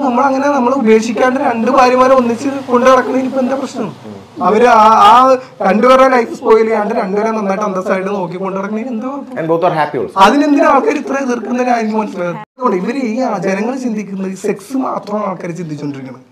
നമ്മളങ്ങനെ നമ്മൾ ഉപേക്ഷിക്കാണ്ട് രണ്ട് ഭാര്യമാരെ ഒന്നിച്ച് കൊണ്ടു നടക്കുന്നതിന് ഇപ്പൊ എന്താ പ്രശ്നം അവര് ആ ആ രണ്ടുപേരുടെ ലൈഫ് സ്പോയിൽ ചെയ്യാണ്ട് രണ്ടുപേരെ നന്നായിട്ട് അന്തസ്സായിട്ട് നോക്കി കൊണ്ടു നടക്കുന്നതിന് എന്താ കുഴപ്പം? And both are happy also അതിനെന്തിനാ ആൾക്കാർ ഇത്ര എതിർക്കുന്നതിന് എനിക്ക് മനസ്സിലായത് ഇവര് ഈ ആ ജനങ്ങൾ ചിന്തിക്കുന്നത് സെക്സ് മാത്രമാണ് ആൾക്കാർ ചിന്തിച്ചുകൊണ്ടിരിക്കുന്നത്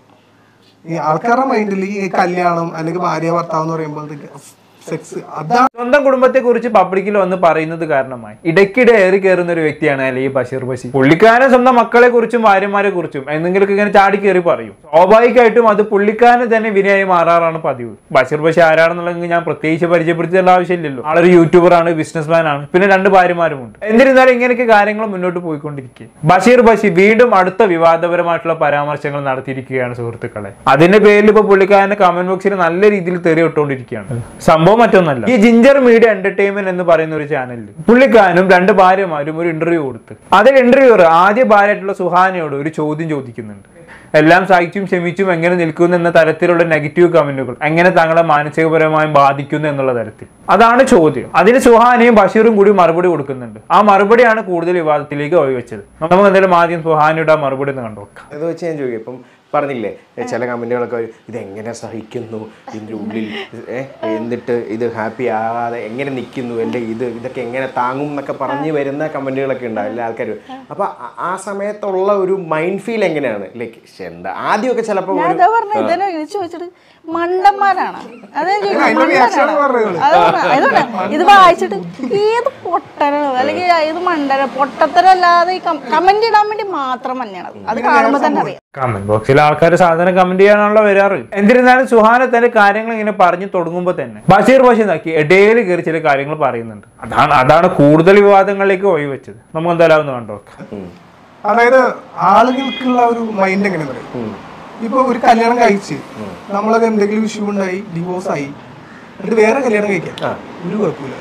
ഈ ആൾക്കാരുടെ മൈൻഡിൽ ഈ കല്യാണം അല്ലെങ്കിൽ ഭാര്യ ഭർത്താവ് എന്ന് പറയുമ്പോൾ സെക്സ് അതാണ് സ്വന്തം കുടുംബത്തെ കുറിച്ച് പബ്ലിക്കിൽ വന്ന് പറയുന്നത് കാരണമായി ഇടയ്ക്കിടെ ഏറി കയറുന്ന ഒരു വ്യക്തിയാണ് അല്ലെ ഈ ബഷീർ ബഷി പുള്ളിക്കാരൻ സ്വന്തം മക്കളെ കുറിച്ചും ഭാര്യമാരെ കുറിച്ചും എന്തെങ്കിലുമൊക്കെ ഇങ്ങനെ ചാടി കയറി പറയും സ്വാഭാവികമായിട്ടും അത് പുള്ളിക്കാരന് തന്നെ വിനയായി മാറാറാണ് പതിവ് ബഷീർ ബഷി ആരാണെന്നുള്ളത് ഞാൻ പ്രത്യേകിച്ച് പരിചയപ്പെടുത്തേണ്ട ആവശ്യമില്ലല്ലോ ആളൊരു യൂട്യൂബറാണ് ബിസിനസ്മാൻ ആണ് പിന്നെ രണ്ട് ഭാര്യമാരുമുണ്ട് എന്നിരുന്നാലും ഇങ്ങനെയൊക്കെ കാര്യങ്ങൾ മുന്നോട്ട് പോയിക്കൊണ്ടിരിക്കുക ബഷീർ ബഷി വീണ്ടും അടുത്ത വിവാദപരമായിട്ടുള്ള പരാമർശങ്ങൾ നടത്തിയിരിക്കുകയാണ് സുഹൃത്തുക്കളെ അതിന്റെ പേരിൽ ഇപ്പൊ പുള്ളിക്കാരന്റെ കമന്റ് ബോക്സിൽ നല്ല രീതിയിൽ തെറി ഇട്ടുകൊണ്ടിരിക്കുകയാണ് സംഭവം മറ്റൊന്നല്ല ഈ ജിഞ്ചർ മീഡിയ എന്റർടൈൻമെന്റ് എന്ന് പറയുന്ന ഒരു ചാനലിൽ പുള്ളിക്കാരനും രണ്ട് ഭാര്യമാരും ഒരു ഇന്റർവ്യൂ കൊടുത്ത് അതിൽ ഇന്റർവ്യൂർ ആദ്യ ഭാര്യയായിട്ടുള്ള സുഹാനയോട് ഒരു ചോദ്യം ചോദിക്കുന്നുണ്ട് എല്ലാം സഹിച്ചും ക്ഷമിച്ചും എങ്ങനെ നിൽക്കുന്നു എന്ന തരത്തിലുള്ള നെഗറ്റീവ് കമന്റുകൾ എങ്ങനെ താങ്കളെ മാനസികപരമായും ബാധിക്കുന്നു എന്നുള്ള തരത്തിൽ അതാണ് ചോദ്യം അതിന് സുഹാനയും ബഷീറും കൂടി മറുപടി കൊടുക്കുന്നുണ്ട് ആ മറുപടിയാണ് കൂടുതൽ വിവാദത്തിലേക്ക് വഴിവെച്ചത് നമുക്ക് എന്തായാലും ആദ്യം സുഹാനയുടെ ആ മറുപടി ഒന്ന് കണ്ടുനോക്കാം അത് വെച്ച് ഞാൻ ചോദിക്കും ഇപ്പം പറഞ്ഞില്ലേ ഏ, ചില കമന്റുകളൊക്കെ വരും, ഇതെങ്ങനെ സഹിക്കുന്നു ഇതിൻ്റെ ഉള്ളിൽ ഏ, എന്നിട്ട് ഇത് ഹാപ്പി ആകാതെ എങ്ങനെ നിൽക്കുന്നു അല്ലെ ഇത് ഇതൊക്കെ എങ്ങനെ താങ്ങും എന്നൊക്കെ പറഞ്ഞു വരുന്ന കമന്റുകളൊക്കെ ഉണ്ടാവും എല്ലാ ആൾക്കാരും അപ്പൊ ആ- ആ സമയത്തുള്ള ഒരു മൈൻഡ് ഫീൽ എങ്ങനെയാണ് ലൈക്ക് എന്താ ആദ്യമൊക്കെ ചിലപ്പോൾ ഞാൻ ഇതാ പറഞ്ഞ ഇതന്നെ ഇത് ചോദിച്ചിട്ട് മണ്ടന്മാരാണ് അതെ അതിന്റെ reaction ആണ് പറഞ്ഞത്. അതുകൊണ്ട് ഇത് വായിച്ചിട്ട് ഏത് പൊട്ടനാണ് അല്ലെങ്കിൽ ഏത് മണ്ടന പൊട്ടത്തരല്ലാതെ ഈ കമന്റ് ഇടാൻ വേണ്ടി മാത്രം തന്നെയാണ് അത് കാണുമ്പോ തന്നെ അറിയാം കമന്റ് ബോക്സിൽ ആൾക്കാർ സാധാരണ കമന്റ് ചെയ്യാനാണല്ലോ വരാറ് എന്നിരുന്നാലും സുഹാന തന്റെ കാര്യങ്ങൾ ഇങ്ങനെ പറഞ്ഞു തുടങ്ങുമ്പോൾ തന്നെ ബഷീർ ബഷീർ നോക്കി ഇടയിൽ കയറി ചില കാര്യങ്ങൾ പറയുന്നുണ്ട് അതാണ് അതാണ് കൂടുതൽ വിവാദങ്ങളിലേക്ക് വഴിവെച്ചത് നമുക്ക് എന്തായാലും ഒന്ന് കണ്ടോക്കാം അതായത് ആളുകൾക്കുള്ള ഒരു മൈൻഡ് എങ്ങനെ പറയും ഇപ്പൊ ഒരു കല്യാണം കഴിച്ച് നമ്മളത് എന്തെങ്കിലും ഇഷ്യൂ ഉണ്ടായി ഡിവോഴ്സ് ആയി എന്നിട്ട് വേറെ കല്യാണം കഴിക്കാം ഒരു കുഴപ്പമില്ല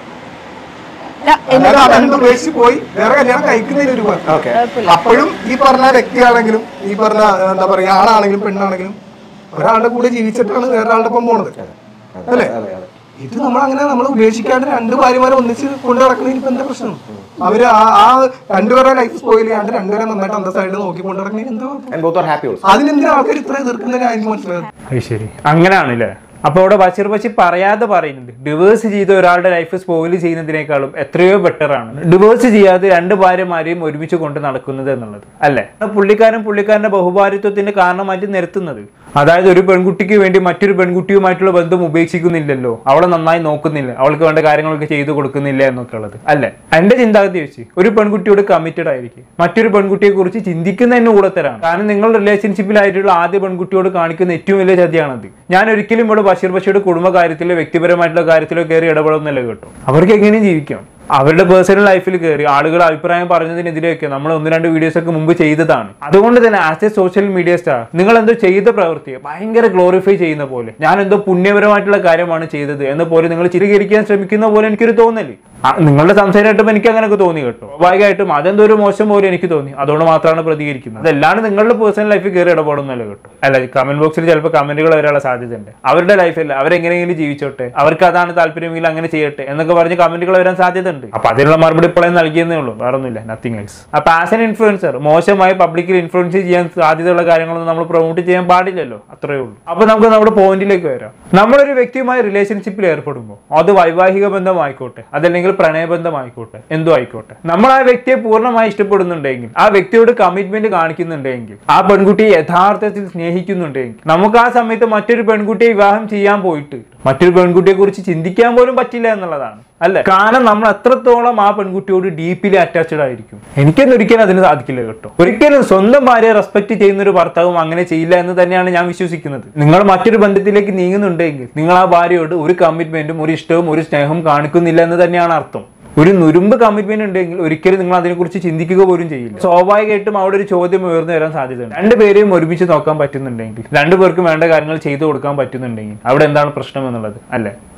ഞാൻ- അതായത് ആ ബന്ധം ഉപേക്ഷിച്ച് പോയി വേറെ കല്യാണം കഴിക്കുന്നതിന് ഒരു കുഴപ്പം ഓക്കെ അപ്പോഴും ഈ പറഞ്ഞ വ്യക്തിയാണെങ്കിലും ഈ പറഞ്ഞ എന്താ പറയാ ആണാണെങ്കിലും പെണ്ണാണെങ്കിലും ഒരാളുടെ കൂടെ ജീവിച്ചിട്ടാണ് വേറൊരാളുടെ ഒപ്പം പോണത് അല്ലേ ഇത് നമ്മൾ അങ്ങനെ നമ്മൾ ഉപേക്ഷിക്കാണ്ട് രണ്ട് ഭാര്യമാരെ ഒന്നിച്ച് കൊണ്ടു നടക്കുന്നതിന് ഇപ്പൊ എന്താ പ്രശ്നം അവര് ആ ആ രണ്ടുപേരുടെ ലൈഫ് സ്പോയിൽ ചെയ്യാണ്ട് രണ്ടുപേരെ നന്നായിട്ട് അന്തസ്സായിട്ട് നോക്കി കൊണ്ടു നടക്കുന്നതിന് എന്താ കുഴപ്പം? And both are happy also അതിനെന്തിനാ ആൾക്കാർ ഇത്ര എതിർക്കുന്നതിന് എനിക്ക് മനസ്സിലായത് അത് ശരി അങ്ങനെയാണല്ലേ അപ്പൊ ഇവിടെ ബഷീർ ബഷീർ പറയാതെ പറയുന്നുണ്ട് ഡിവേഴ്സ് ചെയ്ത് ഒരാളുടെ ലൈഫ് സ്പോയിൽ ചെയ്യുന്നതിനേക്കാളും എത്രയോ ബെറ്റർ ആണ് ഡിവേഴ്സ് ചെയ്യാതെ രണ്ട് ഭാര്യമാരെയും ഒരുമിച്ച് കൊണ്ട് നടക്കുന്നത് എന്നുള്ളത് അല്ലേ പുള്ളിക്കാരൻ പുള്ളിക്കാരന്റെ ബഹുഭാരിത്വത്തിന്റെ കാരണമായിട്ട് നിരത്തുന്നത് അതായത് ഒരു പെൺകുട്ടിക്ക് വേണ്ടി മറ്റൊരു പെൺകുട്ടിയുമായിട്ടുള്ള ബന്ധം ഉപേക്ഷിക്കുന്നില്ലല്ലോ അവളെ നന്നായി നോക്കുന്നില്ല അവൾക്ക് വേണ്ട കാര്യങ്ങളൊക്കെ ചെയ്തു കൊടുക്കുന്നില്ല എന്നൊക്കെ ഉള്ളത് അല്ലേ എന്റെ ചിന്താഗതി വെച്ച് ഒരു പെൺകുട്ടിയോട് കമ്മിറ്റഡ് ആയിരിക്കും മറ്റൊരു പെൺകുട്ടിയെ കുറിച്ച് ചിന്തിക്കുന്നതിന് കൂടത്തരാണ് കാരണം നിങ്ങൾ റിലേഷൻഷിപ്പിലായിട്ടുള്ള ആദ്യ പെൺകുട്ടിയോട് കാണിക്കുന്ന ഏറ്റവും വലിയ ചതിയാണത് ഞാൻ ഒരിക്കലും ഇവിടെ ബഷീർ ബഷീറുടെ കുടുംബ കാര്യത്തിലോ വ്യക്തിപരമായിട്ടുള്ള കാര്യത്തിലോ കയറി ഇടപെടുന്നില്ല കേട്ടോ അവർക്ക് എങ്ങനെയും ജീവിക്കാം അവരുടെ പേഴ്സണൽ ലൈഫിൽ കയറി ആളുകൾ അഭിപ്രായം പറഞ്ഞതിനെതിരെയൊക്കെ നമ്മൾ ഒന്ന് രണ്ട് വീഡിയോസ് ഒക്കെ മുമ്പ് ചെയ്തതാണ് അതുകൊണ്ട് തന്നെ as a social media star നിങ്ങൾ എന്തോ ചെയ്ത പ്രവൃത്തിയെ ഭയങ്കര ഗ്ലോറിഫൈ ചെയ്യുന്ന പോലെ ഞാൻ എന്തോ പുണ്യപരമായിട്ടുള്ള കാര്യമാണ് ചെയ്തത് എന്ന പോലെ നിങ്ങൾ ചിത്രീകരിക്കാൻ ശ്രമിക്കുന്ന പോലെ എനിക്കൊരു തോന്നല് ആ, നിങ്ങളുടെ സംസാരം കേട്ടപ്പോൾ എനിക്ക് അങ്ങനെയൊക്കെ തോന്നി കേട്ടോ സ്വാഭാവികമായിട്ടും അതെന്തോ ഒരു മോശം പോലെ എനിക്ക് തോന്നി അതുകൊണ്ട് മാത്രമാണ് പ്രതികരിക്കുന്നത് അതല്ലാണ്ട് നിങ്ങളുടെ പേഴ്സണൽ ലൈഫിൽ കയറി ഇടപെടുന്നല്ലോ കേട്ടോ അല്ല കമന്റ് ബോക്സിൽ ചിലപ്പോൾ കമന്റുകൾ വരാനുള്ള സാധ്യതയുണ്ട് അവരുടെ ലൈഫല്ല അവരെങ്ങനെയെങ്കിലും ജീവിച്ചോട്ടെ അവർക്ക് അതാണ് താല്പര്യമെങ്കിൽ അങ്ങനെ ചെയ്യട്ടെ എന്നൊക്കെ പറഞ്ഞ് കമന്റുകൾ വരാൻ സാധ്യതയുണ്ട് അപ്പൊ അതിനുള്ള മറുപടി ഇപ്പോഴേ നൽകിയെന്നേ ഉള്ളൂ വേറെ ഒന്നുമില്ല നത്തിങ് എൽസ് അപ്പൊ ആസ് എൻ ഇൻഫ്ലുവൻസർ മോശമായി പബ്ലിക്കിൽ ഇൻഫ്ലുവൻസ് ചെയ്യാൻ സാധ്യതയുള്ള കാര്യങ്ങളൊന്നും നമ്മൾ പ്രൊമോട്ട് ചെയ്യാൻ പാടില്ലല്ലോ അത്രയേ ഉള്ളൂ അപ്പൊ നമുക്ക് നമ്മുടെ പോയിന്റിലേക്ക് വരാം നമ്മളൊരു വ്യക്തിയുമായി റിലേഷൻഷിപ്പിൽ ഏർപ്പെടുമ്പോൾ അത് വൈവാഹിക ബന്ധമായിക്കോട്ടെ അതല്ലെങ്കിൽ പ്രണയബന്ധമായിക്കോട്ടെ എന്തോ ആയിക്കോട്ടെ നമ്മൾ ആ വ്യക്തിയെ പൂർണ്ണമായി ഇഷ്ടപ്പെടുന്നുണ്ടെങ്കിൽ ആ വ്യക്തിയോട് കമ്മിറ്റ്മെന്റ് കാണിക്കുന്നുണ്ടെങ്കിൽ ആ പെൺകുട്ടിയെ യഥാർത്ഥത്തിൽ സ്നേഹിക്കുന്നുണ്ടെങ്കിൽ നമുക്ക് ആ സമയത്ത് മറ്റൊരു പെൺകുട്ടിയെ വിവാഹം ചെയ്യാൻ പോയിട്ട് മറ്റൊരു പെൺകുട്ടിയെ കുറിച്ച് ചിന്തിക്കാൻ പോലും പറ്റില്ല എന്നുള്ളതാണ് അല്ലെ കാരണം നമ്മൾ എത്രത്തോളം ആ പെൺകുട്ടിയോട് ഡീപ്പിലി അറ്റാച്ച്ഡ് ആയിരിക്കും എനിക്കൊന്നും ഒരിക്കലും അതിന് സാധിക്കില്ല കേട്ടോ ഒരിക്കലും സ്വന്തം ഭാര്യയെ റെസ്പെക്ട് ചെയ്യുന്ന ഒരു ഭർത്താവും അങ്ങനെ ചെയ്യില്ല എന്ന് തന്നെയാണ് ഞാൻ വിശ്വസിക്കുന്നത് നിങ്ങൾ മറ്റൊരു ബന്ധത്തിലേക്ക് നീങ്ങുന്നുണ്ടെങ്കിൽ നിങ്ങൾ ആ ഭാര്യയോട് ഒരു കമ്മിറ്റ്മെന്റും ഒരു ഇഷ്ടവും ഒരു സ്നേഹവും കാണിക്കുന്നില്ല എന്ന് തന്നെയാണ് അർത്ഥം ഒരു നുരുമ്പ് കമ്മിറ്റ്മെന്റ് ഉണ്ടെങ്കിൽ ഒരിക്കലും നിങ്ങൾ അതിനെക്കുറിച്ച് ചിന്തിക്കുക പോലും ചെയ്യില്ല സ്വാഭാവികമായിട്ടും അവിടെ ഒരു ചോദ്യം ഉയർന്നു വരാൻ സാധ്യതയുണ്ട് രണ്ടുപേരെയും ഒരുമിച്ച് നോക്കാൻ പറ്റുന്നുണ്ടെങ്കിൽ രണ്ടുപേർക്കും വേണ്ട കാര്യങ്ങൾ ചെയ്തു കൊടുക്കാൻ പറ്റുന്നുണ്ടെങ്കിൽ അവിടെ എന്താണ് പ്രശ്നം എന്നുള്ളത് അല്ലേ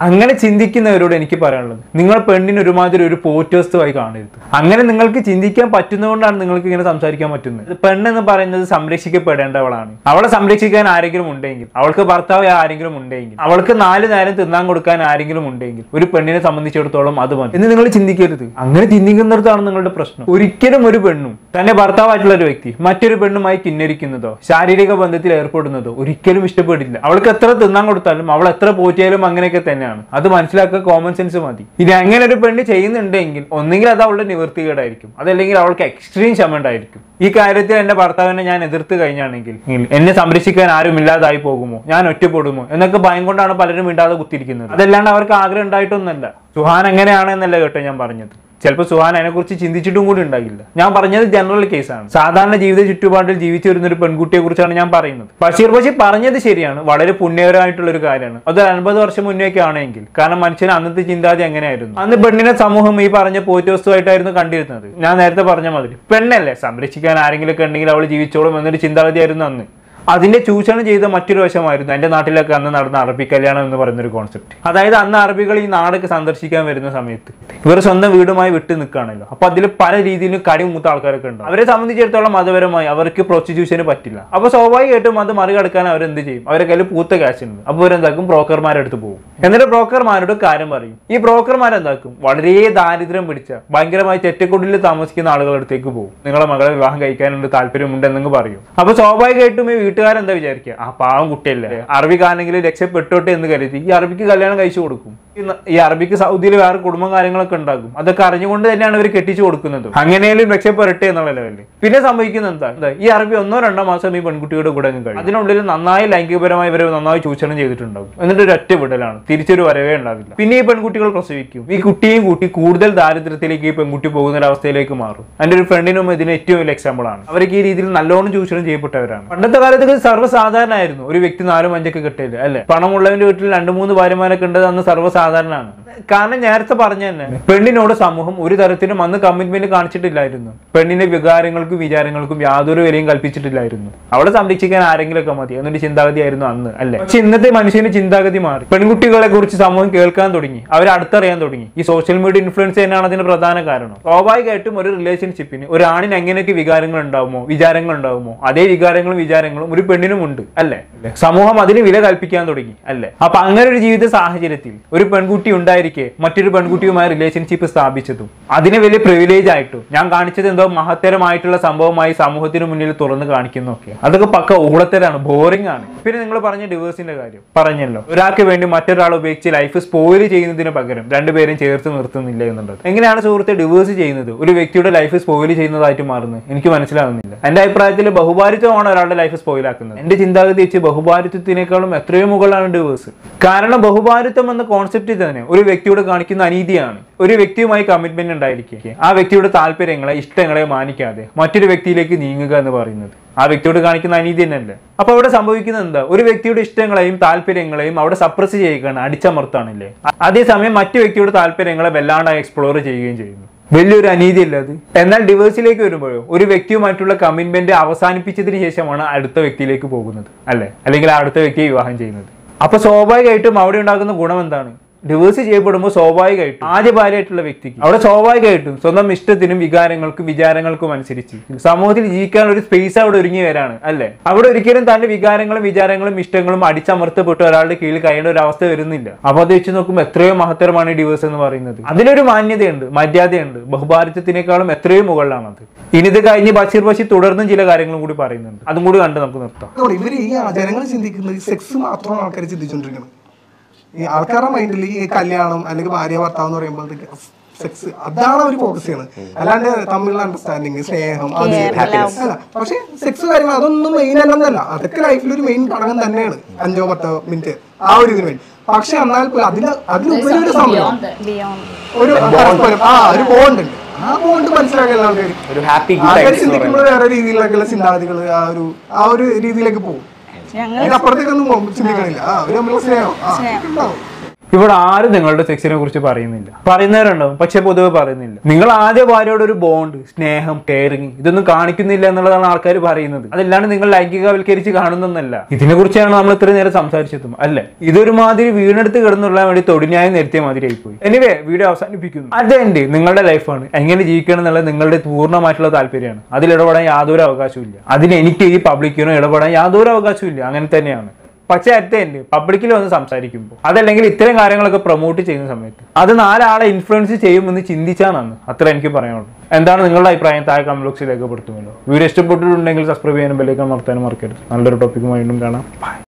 അങ്ങനെ ചിന്തിക്കുന്നവരോട് എനിക്ക് പറയാനുള്ളത് നിങ്ങൾ പെണ്ണിന് ഒരുമാതിരി ഒരു പോറ്റോസ്തുമായി കാണരുത് അങ്ങനെ നിങ്ങൾക്ക് ചിന്തിക്കാൻ പറ്റുന്നതുകൊണ്ടാണ് നിങ്ങൾക്ക് ഇങ്ങനെ സംസാരിക്കാൻ പറ്റുന്നത് പെണ്ണെന്ന് പറയുന്നത് സംരക്ഷിക്കപ്പെടേണ്ടവളാണ് അവളെ സംരക്ഷിക്കാൻ ആരെങ്കിലും ഉണ്ടെങ്കിൽ അവൾക്ക് ഭർത്താവ് ആരെങ്കിലും ഉണ്ടെങ്കിൽ അവൾക്ക് നാല് നേരം തിന്നാൻ കൊടുക്കാൻ ആരെങ്കിലും ഉണ്ടെങ്കിൽ ഒരു പെണ്ണിനെ സംബന്ധിച്ചിടത്തോളം അത് മതി എന്ന് നിങ്ങൾ ചിന്തിക്കരുത് അങ്ങനെ ചിന്തിക്കുന്നിടത്താണ് നിങ്ങളുടെ പ്രശ്നം ഒരിക്കലും ഒരു പെണ്ണും തന്റെ ഭർത്താവായിട്ടുള്ള ഒരു വ്യക്തി മറ്റൊരു പെണ്ണുമായി കിന്നരിക്കുന്നതോ ശാരീരിക ബന്ധത്തിൽ ഏർപ്പെടുന്നതോ ഒരിക്കലും ഇഷ്ടപ്പെടില്ല അവൾക്ക് എത്ര തിന്നാൻ കൊടുത്താലും അവൾ എത്ര പോറ്റിയാലും അങ്ങനെയൊക്കെ തന്നെയാണ് അത് മനസ്സിലാക്കുക കോമൺ സെൻസ് മതി ഇനി അങ്ങനെ ഒരു പെണ്ണ് ചെയ്യുന്നുണ്ടെങ്കിൽ ഒന്നെങ്കിൽ അത് അവളുടെ നിവൃത്തികേടായിരിക്കും അതല്ലെങ്കിൽ അവൾക്ക് എക്സ്ട്രീം ക്ഷമ ഉണ്ടായിരിക്കും ഈ കാര്യത്തിൽ എന്റെ ഭർത്താവിനെ ഞാൻ എതിർത്ത് കഴിഞ്ഞാണെങ്കിൽ എന്നെ സംരക്ഷിക്കാൻ ആരും ഇല്ലാതായി പോകുമോ ഞാൻ ഒറ്റപ്പെടുമോ എന്നൊക്കെ ഭയം കൊണ്ടാണ് പലരും മിണ്ടാതെ കുത്തിരിക്കുന്നത് അതല്ലാണ്ട് അവർക്ക് ആഗ്രഹം ഉണ്ടായിട്ടൊന്നല്ല സുഹാൻ എങ്ങനെയാണെന്നല്ല കേട്ടോ ഞാൻ പറഞ്ഞത് ചിലപ്പോൾ സുഹാൻ അതിനെക്കുറിച്ച് ചിന്തിച്ചിട്ടും കൂടി ഉണ്ടാകില്ല ഞാൻ പറഞ്ഞത് ജനറൽ കേസാണ് സാധാരണ ജീവിത ചുറ്റുപാടിൽ ജീവിച്ചു വരുന്ന ഒരു പെൺകുട്ടിയെ കുറിച്ചാണ് ഞാൻ പറയുന്നത് ബഷീർ ബഷീർ പറഞ്ഞത് ശരിയാണ് വളരെ പുണ്യകരമായിട്ടുള്ള ഒരു കാര്യമാണ് അത് ഒരു അൻപത് വർഷം മുന്നേക്ക് ആണെങ്കിൽ കാരണം മനുഷ്യന് അന്നത്തെ ചിന്താതി എങ്ങനെയായിരുന്നു അന്ന് പെണ്ണിനെ സമൂഹം ഈ പറഞ്ഞ പോറ്റോസ്തുമായിട്ടായിരുന്നു കണ്ടിരുന്നത് ഞാൻ നേരത്തെ പറഞ്ഞ മാതിരി പെണ്ണല്ലേ സംരക്ഷിക്കാൻ ആരെങ്കിലും ഒക്കെ ഉണ്ടെങ്കിൽ അവൾ ജീവിച്ചോളും എന്നൊരു ചിന്താഗതിയായിരുന്നു അന്ന് അതിന്റെ ചൂഷണം ചെയ്ത മറ്റൊരു വശമായിരുന്നു എന്റെ നാട്ടിലൊക്കെ അന്ന് നടന്ന അറബി കല്യാണം എന്ന് പറയുന്ന ഒരു കോൺസെപ്റ്റ് അതായത് അന്ന് അറബികൾ ഈ നാടൊക്കെ സന്ദർശിക്കാൻ വരുന്ന സമയത്ത് ഇവർ സ്വന്തം വീടുമായി വിട്ടു നിൽക്കുകയാണല്ലോ അപ്പൊ അതിൽ പല രീതിയിലും കടി മൂത്ത ആൾക്കാരൊക്കെ ഉണ്ട് അവരെ സംബന്ധിച്ചിടത്തോളം മതപരമായി അവർക്ക് പ്രോസ്റ്റിറ്റ്യൂഷന് പറ്റില്ല അപ്പൊ സ്വാഭാവികമായിട്ടും അത് മറികടക്കാൻ അവരെന്ത് ചെയ്യും അവരെ കയ്യിൽ പൂത്ത ക്യാഷ് ഉണ്ട് അപ്പൊ അവരെന്താക്കും ബ്രോക്കർമാരുടെ അടുത്ത് പോകും എന്നിട്ട് ബ്രോക്കർമാരോട് കാര്യം പറയും ഈ ബ്രോക്കർമാരെന്താക്കും വളരെ ദാരിദ്ര്യം പിടിച്ച ഭയങ്കരമായി ചെറ്റക്കുടിൽ താമസിക്കുന്ന ആളുകളുടെ അടുത്തേക്ക് പോകും നിങ്ങളെ മകളെ വിവാഹം കഴിക്കാനുണ്ട് താല്പര്യമുണ്ട് എന്നങ്ങ് പറയും അപ്പൊ സ്വാഭാവികമായിട്ടും ഈ വീട്ടുകാരെന്താ വിചാരിക്കുക ആ പാവം കുട്ടിയല്ലേ അറബിക്കാണെങ്കിൽ രക്ഷപ്പെട്ടോട്ടെ എന്ന് കരുതി ഈ അറബിക്ക് കല്യാണം കഴിച്ചു കൊടുക്കും ഈ ന- ഈ അറബിക്ക് സൗദിയിൽ വേറെ കുടുംബം കാര്യങ്ങളൊക്കെ ഉണ്ടാകും അതൊക്കെ അറിഞ്ഞുകൊണ്ട് തന്നെയാണ് ഇവർ കെട്ടിച്ചു കൊടുക്കുന്നത് അങ്ങനെയും രക്ഷപ്പെടട്ടെ എന്നുള്ള ലെവലിൽ പിന്നെ സംഭവിക്കുന്നത് എന്താ എന്താ ഈ അറബി ഒന്നോ രണ്ടോ മാസം ഈ പെൺകുട്ടിയുടെ കൂടെ അങ്ങ് കഴിയും അതിനുള്ളിൽ നന്നായി ലൈംഗികപരമായി ഇവരെ നന്നായി ചൂഷണം ചെയ്തിട്ടുണ്ടാവും എന്നിട്ട് ഒരു ഒറ്റ വിടലാണ് തിരിച്ചൊരു വരവേ ഉണ്ടാവില്ല പിന്നെ ഈ പെൺകുട്ടികൾ പ്രസവിക്കും ഈ കുട്ടിയും കൂട്ടി കൂടുതൽ ദാരിദ്ര്യത്തിലേക്ക് ഈ പെൺകുട്ടി പോകുന്ന ഒരു അവസ്ഥയിലേക്ക് മാറും എൻ്റെ ഒരു ഫ്രണ്ടിനും ഇതിന് ഏറ്റവും വലിയ എക്സാമ്പിൾ ആണ് അവർക്ക് ഈ രീതിയിൽ നല്ലോണം ചൂഷണം ചെയ്യപ്പെട്ടവരാണ് പണ്ടത്തെ കാലത്ത് ഇത് സർവ്വസാധാരണമായിരുന്നു ഒരു വ്യക്തി നാലും അഞ്ചൊക്കെ കിട്ടില്ല അല്ലെ പണമുള്ളവന്റെ വീട്ടിൽ രണ്ട് മൂന്ന് ഭാര്യമാരൊക്കെ ഉണ്ടത് അന്ന് സർവ്വസാധാരണമാണ് കാരണം നേരത്തെ പറഞ്ഞ തന്നെ പെണ്ണിനോട് സമൂഹം ഒരു തരത്തിലും അന്ന് കമ്മിറ്റ്മെന്റ് കാണിച്ചിട്ടില്ലായിരുന്നു പെണ്ണിന്റെ വികാരങ്ങൾക്കും വിചാരങ്ങൾക്കും യാതൊരു വിലയും കൽപ്പിച്ചിട്ടില്ലായിരുന്നു അവളെ സംരക്ഷിക്കാൻ ആരെങ്കിലും ഒക്കെ മതി എന്നൊരു ചിന്താഗതിയായിരുന്നു അന്ന് അല്ലെ പക്ഷെ ഇന്നത്തെ മനുഷ്യന് ചിന്താഗതി മാറി പെൺകുട്ടികളെ കുറിച്ച് സമൂഹം കേൾക്കാൻ തുടങ്ങി അവരെ അടുത്തറിയാൻ തുടങ്ങി ഈ സോഷ്യൽ മീഡിയ ഇൻഫ്ലുവൻസ് തന്നെയാണ് അതിന് പ്രധാന കാരണം സ്വാഭാവികമായിട്ടും ഒരു റിലേഷൻഷിപ്പിന് ഒരു ആണിന് എങ്ങനെയൊക്കെ വികാരങ്ങൾ ഉണ്ടാവുമോ വിചാരങ്ങൾ ഉണ്ടാവുമോ അതേ വികാരങ്ങളും വിചാരങ്ങളും ഒരു പെണ്ണിനും ഉണ്ട് അല്ലേ സമൂഹം അതിന് വില കൽപ്പിക്കാൻ തുടങ്ങി അല്ലേ അപ്പൊ അങ്ങനെ ഒരു ജീവിത സാഹചര്യത്തിൽ ഒരു പെൺകുട്ടി ഉണ്ടായിരിക്കെ മറ്റൊരു പെൺകുട്ടിയുമായി റിലേഷൻഷിപ്പ് സ്ഥാപിച്ചതും അതിനെ വലിയ പ്രിവിലേജ് ആയിട്ടും ഞാൻ കാണിച്ചത് എന്തോ മഹത്തരമായിട്ടുള്ള സംഭവമായി സമൂഹത്തിന് മുന്നിൽ തുറന്ന് കാണിക്കുന്നൊക്കെ അതൊക്കെ പക്ക ഊളത്തരാണ് ബോറിംഗ് ആണ് പിന്നെ നിങ്ങൾ പറഞ്ഞ ഡിവേഴ്സിന്റെ കാര്യം പറഞ്ഞല്ലോ ഒരാൾക്ക് വേണ്ടി മറ്റൊരാൾ ഉപയോഗിച്ച് ലൈഫ് സ്പോയിൽ ചെയ്യുന്നതിന് പകരം രണ്ടുപേരും ചേർത്ത് നിർത്തുന്നില്ല എന്നുള്ളത് എങ്ങനെയാണ് സുഹൃത്തെ ഡിവേഴ്സ് ചെയ്യുന്നത് ഒരു വ്യക്തിയുടെ ലൈഫ് സ്പോയിൽ ചെയ്യുന്നതായിട്ട് മാറുന്നത് എനിക്ക് മനസ്സിലാകുന്നില്ല എന്റെ അഭിപ്രായത്തിൽ ബഹുഭാരിത്വമാണ് ഒരാളുടെ ലൈഫ് സ്പോയിലാക്കുന്നത് എന്റെ ചിന്താഗതി വെച്ച് ബഹുഭാരിത്വത്തിനേക്കാളും എത്രയോ മുകളിലാണ് ഡിവേഴ്സ് കാരണം ബഹുഭാരിത്വം എന്ന കോൺസെപ്റ്റ് തന്നെ ഒരു വ്യക്തിയോട് കാണിക്കുന്ന അനീതിയാണ് ഒരു വ്യക്തിയുമായി കമ്മിറ്റ്മെന്റ് ഉണ്ടായിരിക്കുക ആ വ്യക്തിയുടെ താല്പര്യങ്ങളെ ഇഷ്ടങ്ങളെ മാനിക്കാതെ മറ്റൊരു വ്യക്തിയിലേക്ക് നീങ്ങുക എന്ന് പറയുന്നത് ആ വ്യക്തിയോട് കാണിക്കുന്ന അനീതി തന്നെയല്ലേ അപ്പൊ അവിടെ സംഭവിക്കുന്നത് എന്താ ഒരു വ്യക്തിയുടെ ഇഷ്ടങ്ങളെയും താല്പര്യങ്ങളെയും അവിടെ സപ്രസ് ചെയ്യുകയാണ് അടിച്ചമർത്താണില്ലേ അ- അതേസമയം മറ്റു വ്യക്തിയുടെ താല്പര്യങ്ങളെ വല്ലാണ്ടായി എക്സ്പ്ലോർ ചെയ്യുകയും ചെയ്യുന്നു വലിയൊരു അനീതിയല്ല അത് എന്നാൽ ഡിവേഴ്സിലേക്ക് വരുമ്പോഴോ ഒരു വ്യക്തിയുമായിട്ടുള്ള കമ്മിറ്റ്മെന്റ് അവസാനിപ്പിച്ചതിന് ശേഷമാണ് അടുത്ത വ്യക്തിയിലേക്ക് പോകുന്നത് അല്ലെ അല്ലെങ്കിൽ ആ അടുത്ത വ്യക്തിയെ വിവാഹം ചെയ്യുന്നത് അപ്പൊ സ്വാഭാവികമായിട്ടും അവിടെ ഉണ്ടാകുന്ന ഗുണം എന്താണ് ഡിവേഴ്സ് ചെയ്യപ്പെടുമ്പോൾ സ്വാഭാവികമായിട്ടും ആദ്യ ഭാര്യയായിട്ടുള്ള വ്യക്തിക്ക് അവിടെ സ്വാഭാവികമായിട്ടും സ്വന്തം ഇഷ്ടത്തിനും വികാരങ്ങൾക്കും വിചാരങ്ങൾക്കും അനുസരിച്ച് സമൂഹത്തിൽ ജീവിക്കാൻ ഒരു സ്പേസ് അവിടെ ഒരുങ്ങി വരാണ് അല്ലെ അവിടെ ഒരിക്കലും തന്റെ വികാരങ്ങളും വിചാരങ്ങളും ഇഷ്ടങ്ങളും അടിച്ചമർത്തപ്പെട്ട് ഒരാളുടെ കീഴിൽ കഴിയേണ്ട ഒരു അവസ്ഥ വരുന്നില്ല അപ്പൊ അത് വെച്ച് നോക്കുമ്പോൾ എത്രയോ മഹത്തരമാണ് ഈ ഡിവേഴ്സ് എന്ന് പറയുന്നത് അതിനൊരു മാന്യതയുണ്ട് മര്യാദയുണ്ട് ബഹുഭാരിത്വത്തിനേക്കാളും എത്രയോ മുകളിലാണ് അത് ഇനി ഇത് കഴിഞ്ഞ് ബഷീർ ബഷീർ തുടർന്നും ചില കാര്യങ്ങളും കൂടി പറയുന്നുണ്ട് അതും കൂടി കണ്ട് നമുക്ക് നിർത്താം അതുകൊണ്ട് ഇവര് ഈ ജനങ്ങൾ ചിന്തിക്കുന്നത് ഈ സെക്സ് മാത്രമാണ് ആൾക്കാർ ചിന്തിച്ചുകൊണ്ടിരിക്കുന്നത് ഈ ആൾക്കാരുടെ മൈൻഡിൽ ഈ കല്യാണം അല്ലെങ്കിൽ ഭാര്യ ഭർത്താവ് എന്ന് പറയുമ്പോഴത്തേക്ക് സെക്സ് അതാണ് അവർ ഫോക്കസ് ചെയ്യുന്നത് അല്ലാണ്ട് തമ്മിലുള്ള അണ്ടർസ്റ്റാൻഡിങ് സ്നേഹം അത് അല്ല പക്ഷെ സെക്സ് കാര്യങ്ങൾ അതൊന്നും മെയിൻ അല്ലെന്നല്ല അതൊക്കെ ലൈഫിൽ ഒരു മെയിൻ ഘടകം തന്നെയാണ് അഞ്ചോ പത്തോ മിനിറ്റ് ആ ഒരു ഇതിന് വേണ്ടി പക്ഷെ എന്നാൽ പോലും അതിന് അതിലുപരി ഒരു സമയം ബിയോണ്ട് ഒരു പരസ്പരം ആ ഒരു ബോണ്ട് ഉണ്ട് ആ ബോണ്ട് മനസ്സിലാക്കിയുള്ള ആൾക്കാർ ഒരു ഹാപ്പി ആൾക്കാർ ചിന്തിക്കുമ്പോൾ വേറെ രീതിയിലേക്കുള്ള ചിന്താഗതികൾ ആ ഒരു ആ ഒരു രീതിയിലേക്ക് പോകും ഞങ്ങൾ അതിനപ്പുറത്തേക്കൊന്നും പോ- ചിന്തിക്കണില്ല ആ അവര് തമ്മിലുള്ള സ്നേഹം ആ, ഉണ്ടാവും. ഇവിടെ ആരും നിങ്ങളുടെ സെക്സിനെ കുറിച്ച് പറയുന്നില്ല പറയുന്നവരുണ്ടാവും പക്ഷെ പൊതുവെ പറയുന്നില്ല നിങ്ങൾ ആദ്യ ഭാര്യയോട് ഒരു ബോണ്ട് സ്നേഹം കെയറിങ് ഇതൊന്നും കാണിക്കുന്നില്ല എന്നുള്ളതാണ് ആൾക്കാർ പറയുന്നത് അതല്ലാണ്ട് നിങ്ങൾ ലൈംഗികവൽക്കരിച്ച് കാണുന്നൊന്നല്ല ഇതിനെ കുറിച്ചാണ് നമ്മൾ ഇത്രയും നേരം സംസാരിച്ചതും അല്ലേ ഇതൊരു മാതിരി വീണെടുത്ത് കിടന്നുള്ള വേണ്ടി തൊടിഞ്ഞായി നിരത്തിയ മാതിരി ആയിപ്പോയി എനിവേ വീഡിയോ അവസാനിപ്പിക്കുന്നു അതെന്റെ നിങ്ങളുടെ ലൈഫാണ് എങ്ങനെ ജീവിക്കണം എന്നുള്ളത് നിങ്ങളുടെ പൂർണ്ണമായിട്ടുള്ള താല്പര്യമാണ് അതിൽ ഇടപെടാൻ യാതൊരു അവകാശവും ഇല്ല അതിന് എനിക്ക് ഈ പബ്ലിക്കിനോ ഇടപെടാൻ യാതൊരു അവകാശവും ഇല്ല അങ്ങനെ തന്നെയാണ് പക്ഷേ അറ്റ് എൻഡ് പബ്ലിക്കിൽ വന്ന് സംസാരിക്കുമ്പോൾ അതല്ലെങ്കിൽ ഇത്തരം കാര്യങ്ങളൊക്കെ പ്രൊമോട്ട് ചെയ്യുന്ന സമയത്ത് അത് നാലാളെ ഇൻഫ്ലുവൻസ് ചെയ്യുമെന്ന് ചിന്തിച്ചാണ് അത്ര എനിക്ക് പറയാനുള്ളൂ എന്താണ് നിങ്ങളുടെ അഭിപ്രായം താഴെ കമന്റ് ബോക്സിൽ രേഖപ്പെടുത്തുമല്ലോ വീഡിയോ ഇഷ്ടപ്പെട്ടിട്ടുണ്ടെങ്കിൽ സബ്സ്ക്രൈബ് ചെയ്യാനും ബെല്ലേക്ക് അമർത്താനും മറക്കരുത് നല്ലൊരു ടോപ്പിക്കുമായി വീണ്ടും കാണാം Bye.